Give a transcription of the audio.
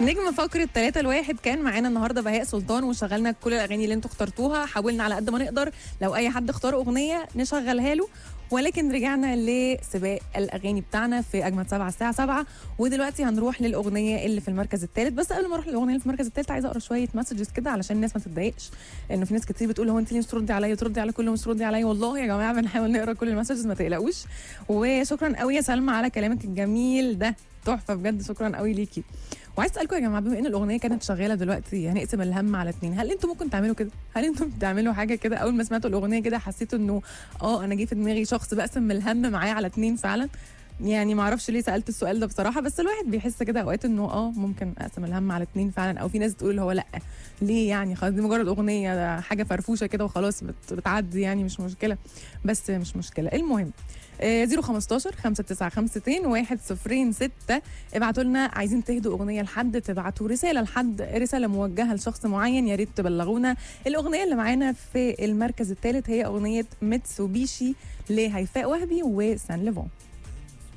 نجم فقرة 3 الواحد كان معانا النهارده بهاء سلطان وشغلنا كل الاغاني اللي انتوا اخترتوها حاولنا على قد ما نقدر لو اي حد اختار اغنيه نشغلها له ولكن رجعنا لسباق الاغاني بتاعنا في اجمد سبعة الساعه 7 ودلوقتي هنروح للاغنيه اللي في المركز الثالث بس قبل ما اروح للاغنيه اللي في المركز الثالث عايزه اقرا شويه مسجز كده علشان الناس ما تتضايقش لانه في ناس كتير بتقول هو انت ليه مش تردي عليا تردي على كله مش تردي عليا والله يا جماعه بنحاول نقرا كل المسجز ما تقلقوش وشكرا قوي يا سلمى على كلامك الجميل ده تحفه بجد شكرا قوي ليكي وعايز اسالكم يا جماعه بما ان الاغنيه كانت شغاله دلوقتي هنقسم الهم على اتنين هل انتوا ممكن تعملوا كده هل انتوا بتعملوا حاجه كده اول ما سمعتوا الاغنيه كده حسيتوا انه اه انا جه في دماغي شخص بقسم الهم معاه على اتنين فعلا يعني ما اعرفش ليه سالت السؤال ده بصراحه بس الواحد بيحس كده اوقات انه اه ممكن اقسم الهم على اتنين فعلا او في ناس تقول هو لا ليه يعني خلاص دي مجرد اغنيه ده حاجه فرفوشه كده وخلاص بت- بتعدي يعني مش مشكله بس مش مشكله المهم آه، 015 5952 106 ابعتوا لنا عايزين تهدوا اغنيه لحد تبعتوا رساله لحد رساله موجهه لشخص معين يا ريت تبلغونا الاغنيه اللي معانا في المركز الثالث هي اغنيه ميتسوبيشي لهيفاء وهبي وسان ليفون